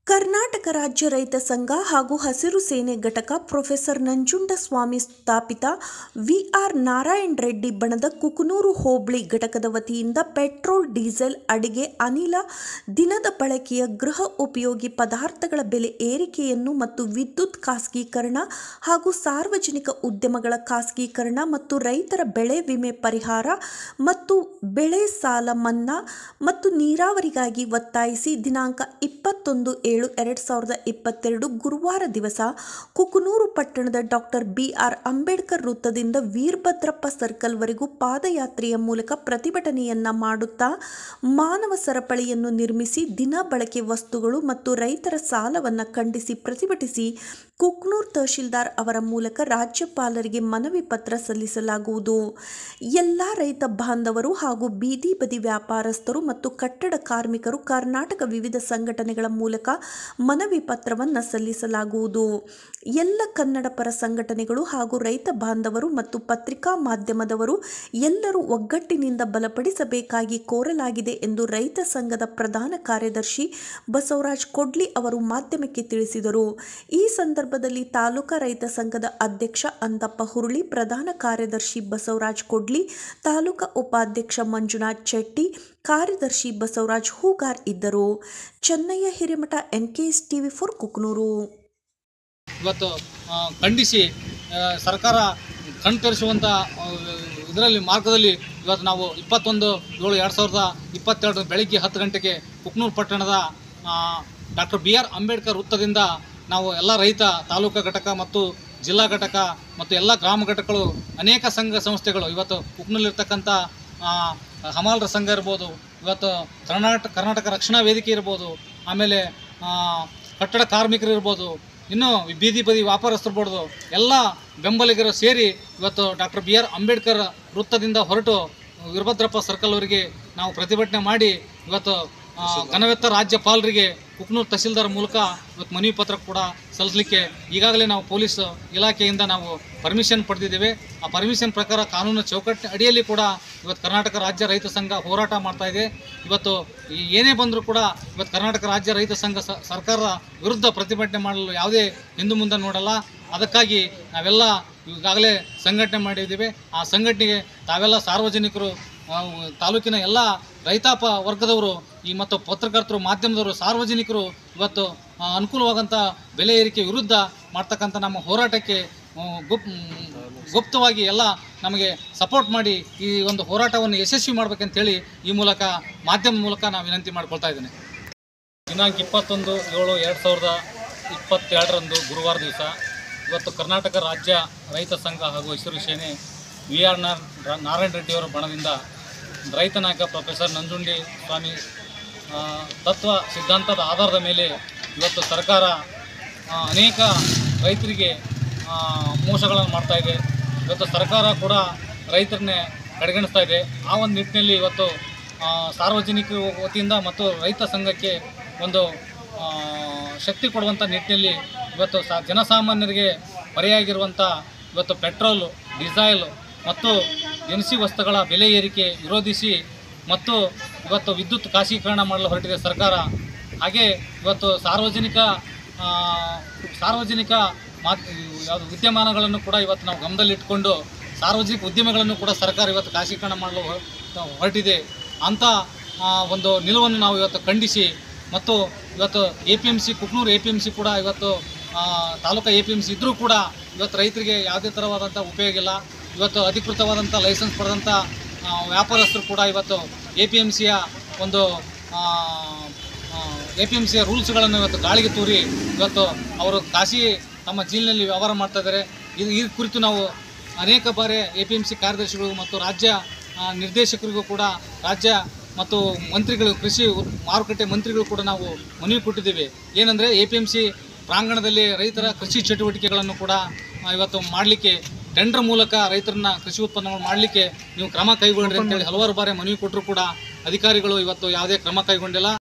ಕರ್ನಾಟಕ ರಾಜ್ಯ ರೈತ ಸಂಘ ಹಾಗೂ ಹಸಿರು ಸೇನೆ ಘಟಕ ಪ್ರೊಫೆಸರ್ ನಂಜುಂಡಸ್ವಾಮಿ ಸ್ಥಾಪಿತ ವಿಆರ್ ನಾರಾಯಣ್ ರೆಡ್ಡಿ ಬಣದ ಕುಕನೂರು ಹೋಬಳಿ ಘಟಕದ ವತಿಯಿಂದ ಪೆಟ್ರೋಲ್ ಡೀಸೆಲ್ ಅಡಿಗೆ ಅನಿಲ ದಿನದ ಬಳಕೆಯ ಗೃಹ ಉಪಯೋಗಿ ಪದಾರ್ಥಗಳ ಬೆಲೆ ಏರಿಕೆಯನ್ನು ಮತ್ತು ವಿದ್ಯುತ್ ಖಾಸಗೀಕರಣ ಹಾಗೂ ಸಾರ್ವಜನಿಕ ಉದ್ಯಮಗಳ ಖಾಸಗೀಕರಣ ಮತ್ತು ರೈತರ ಬೆಳೆ ವಿಮೆ ಪರಿಹಾರ ಮತ್ತು ಬೆಳೆ ಸಾಲ ಮನ್ನಾ ಮತ್ತು ನೀರಾವರಿಗಾಗಿ ಒತ್ತಾಯಿಸಿ ದಿನಾಂಕ ಇಪ್ಪತ್ತೊಂದು ಏಳು ಎರಡು ಸಾವಿರದ ಇಪ್ಪತ್ತೆರಡು ಗುರುವಾರ ದಿವಸ ಕುಕನೂರು ಪಟ್ಟಣದ ಡಾಕ್ಟರ್ ಬಿಆರ್ ಅಂಬೇಡ್ಕರ್ ವೃತ್ತದಿಂದ ವೀರಭದ್ರಪ್ಪ ಸರ್ಕಲ್ವರೆಗೂ ಪಾದಯಾತ್ರೆಯ ಮೂಲಕ ಪ್ರತಿಭಟನೆಯನ್ನ ಮಾಡುತ್ತಾ ಮಾನವ ಸರಪಳಿಯನ್ನು ನಿರ್ಮಿಸಿ ದಿನ ಬಳಕೆ ವಸ್ತುಗಳು ಮತ್ತು ರೈತರ ಸಾಲವನ್ನು ಖಂಡಿಸಿ ಪ್ರತಿಭಟಿಸಿ ಕುಕ್ನೂರ್ ತಹಶೀಲ್ದಾರ್ ಅವರ ಮೂಲಕ ರಾಜ್ಯಪಾಲರಿಗೆ ಮನವಿ ಪತ್ರ ಸಲ್ಲಿಸಲಾಗುವುದು ಎಲ್ಲ ರೈತ ಬಾಂಧವರು ಹಾಗೂ ಬೀದಿ ಬದಿ ವ್ಯಾಪಾರಸ್ಥರು ಮತ್ತು ಕಟ್ಟಡ ಕಾರ್ಮಿಕರು ಕರ್ನಾಟಕ ವಿವಿಧ ಸಂಘಟನೆಗಳ ಮೂಲಕ ಮನವಿ ಪತ್ರವನ್ನು ಸಲ್ಲಿಸಲಾಗುವುದು ಎಲ್ಲ ಕನ್ನಡ ಪರ ಸಂಘಟನೆಗಳು ಹಾಗೂ ರೈತ ಬಾಂಧವರು ಮತ್ತು ಪತ್ರಿಕಾ ಮಾಧ್ಯಮದವರು ಎಲ್ಲರೂ ಒಗ್ಗಟ್ಟಿನಿಂದ ಬಲಪಡಿಸಬೇಕಾಗಿ ಕೋರಲಾಗಿದೆ ಎಂದು ರೈತ ಸಂಘದ ಪ್ರಧಾನ ಕಾರ್ಯದರ್ಶಿ ಬಸವರಾಜ್ ಕೊಡ್ಲಿ ಅವರು ಮಾಧ್ಯಮಕ್ಕೆ ತಿಳಿಸಿದರು ಈ ಸಂದರ್ಭದಲ್ಲಿ ತಾಲೂಕಾ ರೈತ ಸಂಘದ ಅಧ್ಯಕ್ಷ ಅಂತಪ್ಪ ಹುರುಳಿ ಪ್ರಧಾನ ಕಾರ್ಯದರ್ಶಿ ಬಸವರಾಜ್ ಕೊಡ್ಲಿ ತಾಲೂಕಾ ಉಪಾಧ್ಯಕ್ಷ ಮಂಜುನಾಥ್ ಚೆಟ್ಟಿ ಕಾರ್ಯದರ್ಶಿ ಬಸವರಾಜ್ ಹೂಗಾರ್ ಇದ್ದರು Channayya Hiremath NKS TV four Kuknur ಇವತ್ತು ಆ, ಖಂಡಿಸಿ ಆ, ಸರ್ಕಾರ ಕಣ್ತರಿಸುವಂಥ ಇದರಲ್ಲಿ ಮಾರ್ಗದಲ್ಲಿ ಇವತ್ತು ನಾವು ಇಪ್ಪತ್ತೊಂದು ಏಳು ಎರಡು ಸಾವಿರದ ಇಪ್ಪತ್ತೆರಡು ಬೆಳಗ್ಗೆ ಹತ್ತು ಗಂಟೆಗೆ ಕುಕ್ನೂರು ಪಟ್ಟಣದ ಡಾಕ್ಟರ್ ಬಿ ಆರ್ ಅಂಬೇಡ್ಕರ್ ವೃತ್ತದಿಂದ ನಾವು ಎಲ್ಲ ರೈತ ತಾಲೂಕಾ ಘಟಕ ಮತ್ತು ಜಿಲ್ಲಾ ಘಟಕ ಮತ್ತು ಎಲ್ಲ ಗ್ರಾಮ ಘಟಕಗಳು ಅನೇಕ ಸಂಘ ಸಂಸ್ಥೆಗಳು ಇವತ್ತು ಕುಕ್ನೂರಲ್ಲಿರ್ತಕ್ಕಂಥ ಆ, ಹಮಾಲರ ಸಂಘ ಇರ್ಬೋದು ಇವತ್ತು ಕರ್ನಾಟಕ ಕರ್ನಾಟಕ ರಕ್ಷಣಾ ವೇದಿಕೆ ಇರ್ಬೋದು ಆಮೇಲೆ ಆ, ಕಟ್ಟಡ ಕಾರ್ಮಿಕರು ಇರ್ಬೋದು ಇನ್ನು ಬೀದಿ ಬದಿ ವ್ಯಾಪಾರಸ್ಥರು ಇರ್ಬೋದು ಎಲ್ಲ ಬೆಂಬಲಿಗರು ಸೇರಿ ಇವತ್ತು ಡಾಕ್ಟರ್ ಬಿ ಆರ್ ಅಂಬೇಡ್ಕರ್ ವೃತ್ತದಿಂದ ಹೊರಟು ವೀರಭದ್ರಪ್ಪ ಸರ್ಕಲ್ವರೆಗೆ ನಾವು ಪ್ರತಿಭಟನೆ ಮಾಡಿ ಇವತ್ತು ಆ, ಘನವೆತ್ತ ರಾಜ್ಯಪಾಲರಿಗೆ ಕುಕ್ನೂರು ತಹಸೀಲ್ದಾರ್ ಮೂಲಕ ಇವತ್ತು ಮನವಿ ಪತ್ರ ಕೂಡ ಸಲ್ಲಿಸಲಿಕ್ಕೆ ಈಗಾಗಲೇ ನಾವು ಪೊಲೀಸ್ ಇಲಾಖೆಯಿಂದ ನಾವು ಪರ್ಮಿಷನ್ ಪಡೆದಿದ್ದೇವೆ ಆ ಪರ್ಮಿಷನ್ ಪ್ರಕಾರ ಕಾನೂನು ಚೌಕಟ್ಟಿನ ಅಡಿಯಲ್ಲಿ ಕೂಡ ಇವತ್ತು ಕರ್ನಾಟಕ ರಾಜ್ಯ ರೈತ ಸಂಘ ಹೋರಾಟ ಮಾಡ್ತಾ ಇದೆ ಇವತ್ತು ಈ ಏನೇ ಬಂದರೂ ಕೂಡ ಇವತ್ತು ಕರ್ನಾಟಕ ರಾಜ್ಯ ರೈತ ಸಂಘ ಸ- ಸರ್ಕಾರದ ವಿರುದ್ಧ ಪ್ರತಿಭಟನೆ ಮಾಡಲು ಯಾವುದೇ ಹಿಂದು ಮುಂದೆ ನೋಡಲ್ಲ ಅದಕ್ಕಾಗಿ ನಾವೆಲ್ಲ ಈಗಾಗಲೇ ಸಂಘಟನೆ ಮಾಡಿದ್ದೀವಿ ಆ ಸಂಘಟನೆಗೆ ತಾವೆಲ್ಲ ಸಾರ್ವಜನಿಕರು ಆ, ತಾಲೂಕಿನ ಎಲ್ಲ ರೈತಾಪ ವರ್ಗದವರು ಈ ಮತ್ತು ಪತ್ರಕರ್ತರು ಮಾಧ್ಯಮದವರು ಸಾರ್ವಜನಿಕರು ಇವತ್ತು ಆ, ಅನುಕೂಲವಾದಂಥ ಬೆಲೆ ಏರಿಕೆ ವಿರುದ್ಧ ಮಾಡ್ತಕ್ಕಂಥ ನಮ್ಮ ಹೋರಾಟಕ್ಕೆ ಆ, ಗುಪ್ ಗುಪ್ತವಾಗಿ ಎಲ್ಲ ನಮಗೆ ಸಪೋರ್ಟ್ ಮಾಡಿ ಈ ಒಂದು ಹೋರಾಟವನ್ನು ಯಶಸ್ವಿ ಮಾಡ್ಬೇಕಂತೇಳಿ ಈ ಮೂಲಕ ಮಾಧ್ಯಮ ಮೂಲಕ ನಾನು ವಿನಂತಿ ಮಾಡ್ಕೊಳ್ತಾ ಇದ್ದೇನೆ ದಿನಾಂಕ ಇಪ್ಪತ್ತೊಂದು ಏಳು ಎರಡು ಸಾವಿರದ ಇಪ್ಪತ್ತೆರಡರಂದು ಗುರುವಾರ ದಿವಸ ಇವತ್ತು ಕರ್ನಾಟಕ ರಾಜ್ಯ ರೈತ ಸಂಘ ಹಾಗೂ ಹಸಿರು ಸೇನೆ ವಿ ಆರ್ ನಾರಾಯಣ ರೆಡ್ಡಿಯವರ ಬಣದಿಂದ ರೈತ ನಾಯಕ ಪ್ರೊಫೆಸರ್ ನಂಜುಂಡಿ ಸ್ವಾಮಿ ಆ, ತತ್ವ ಸಿದ್ಧಾಂತದ ಆಧಾರದ ಮೇಲೆ ಇವತ್ತು ಸರ್ಕಾರ ಆ, ಅನೇಕ ರೈತರಿಗೆ ಆ, ಮೋಸಗಳನ್ನು ಮಾಡ್ತಾ ಇದೆ ಇವತ್ತು ಸರ್ಕಾರ ಕೂಡ ರೈತರನ್ನೇ ಕಡೆಗಣಿಸ್ತಾ ಇದೆ ಆ ಒಂದು ನಿಟ್ಟಿನಲ್ಲಿ ಇವತ್ತು ಆ, ಸಾರ್ವಜನಿಕರ ವತಿಯಿಂದ ಮತ್ತು ರೈತ ಸಂಘಕ್ಕೆ ಒಂದು ಆ, ಶಕ್ತಿ ಕೊಡುವಂಥ ನಿಟ್ಟಿನಲ್ಲಿ ಇವತ್ತು ಸಾ ಜನಸಾಮಾನ್ಯರಿಗೆ ಹೊರೆಯಾಗಿರುವಂಥ ಇವತ್ತು ಪೆಟ್ರೋಲು ಡೀಸೆಲ್ ಮತ್ತು ದಿನಸಿ ವಸ್ತುಗಳ ಬೆಲೆ ಏರಿಕೆ ವಿರೋಧಿಸಿ ಮತ್ತು ಇವತ್ತು ವಿದ್ಯುತ್ ಖಾಸಗೀಕರಣ ಮಾಡಲು ಹೊರಟಿದೆ ಸರ್ಕಾರ ಹಾಗೆ ಇವತ್ತು ಸಾರ್ವಜನಿಕ ಆ, ಸಾರ್ವಜನಿಕ ಮಾತ್ ಯಾವುದು ವಿದ್ಯಮಾನಗಳನ್ನು ಕೂಡ ಇವತ್ತು ನಾವು ಗಮನದಲ್ಲಿಟ್ಕೊಂಡು ಸಾರ್ವಜನಿಕ ಉದ್ಯಮಗಳನ್ನು ಕೂಡ ಸರ್ಕಾರ ಇವತ್ತು ಖಾಸಗೀಕರಣ ಮಾಡಲು ಹೊ- ಹೊರಟಿದೆ ಅಂಥ ಆ, ಒಂದು ನಿಲುವನ್ನು ನಾವು ಇವತ್ತು ಖಂಡಿಸಿ ಮತ್ತು ಇವತ್ತು A P M C Kuknur A P M C ಕೂಡ ಇವತ್ತು ಆ, taluka A P M C ಇದ್ದರೂ ಕೂಡ ಇವತ್ತು ರೈತರಿಗೆ ಯಾವುದೇ ಥರವಾದಂಥ ಉಪಯೋಗ ಇಲ್ಲ ಇವತ್ತು ಅಧಿಕೃತವಾದಂಥ ಲೈಸೆನ್ಸ್ ಪಡೆದಂಥ ಆ, ವ್ಯಾಪಾರಸ್ಥರು ಕೂಡ ಇವತ್ತು ಎ ಪಿ ಎಮ್ ಸಿಯ ಒಂದು ಎ ಪಿ ಎಮ್ ಸಿಯ ರೂಲ್ಸ್ಗಳನ್ನು ಇವತ್ತು ಗಾಳಿಗೆ ತೂರಿ ಇವತ್ತು ಅವರು ಖಾಸಗಿ ತಮ್ಮ ಜೀಲಿನಲ್ಲಿ ವ್ಯವಹಾರ ಮಾಡ್ತಾ ಇದ್ದಾರೆ ಇದು ಈ ಕುರಿತು ನಾವು ಅನೇಕ ಬಾರಿ ಎ ಪಿ ಎಮ್ ಸಿ ಕಾರ್ಯದರ್ಶಿಗಳು ಮತ್ತು ರಾಜ್ಯ ಆ, ನಿರ್ದೇಶಕರಿಗೂ ಕೂಡ ರಾಜ್ಯ ಮತ್ತು ಮಂತ್ರಿಗಳು ಕೃಷಿ ಉತ್- ಮಾರುಕಟ್ಟೆ ಮಂತ್ರಿಗಳು ಕೂಡ ನಾವು ಮನವಿ ಕೊಟ್ಟಿದ್ದೀವಿ ಏನಂದರೆ ಎ ಪಿ ಎಮ್ ಸಿ ಪ್ರಾಂಗಣದಲ್ಲಿ ರೈತರ ಕೃಷಿ ಚಟುವಟಿಕೆಗಳನ್ನು ಕೂಡ ಆ, ಇವತ್ತು ಮಾಡಲಿಕ್ಕೆ ಟೆಂಡರ್ ಮೂಲಕ ರೈತರನ್ನ ಕೃಷಿ ಉತ್ಪನ್ನಗಳು ಮಾಡಲಿಕ್ಕೆ ನೀವು ಕ್ರಮ ಕೈಗೊಳ್ಳ್ರಿ ಅಂತೇಳಿ ಹಲವಾರು ಬಾರಿ ಮನವಿ ಕೊಟ್ಟರು ಕೂಡ ಅಧಿಕಾರಿಗಳು ಇವತ್ತು ಯಾವುದೇ ಕ್ರಮ ಕೈಗೊಂಡಿಲ್ಲ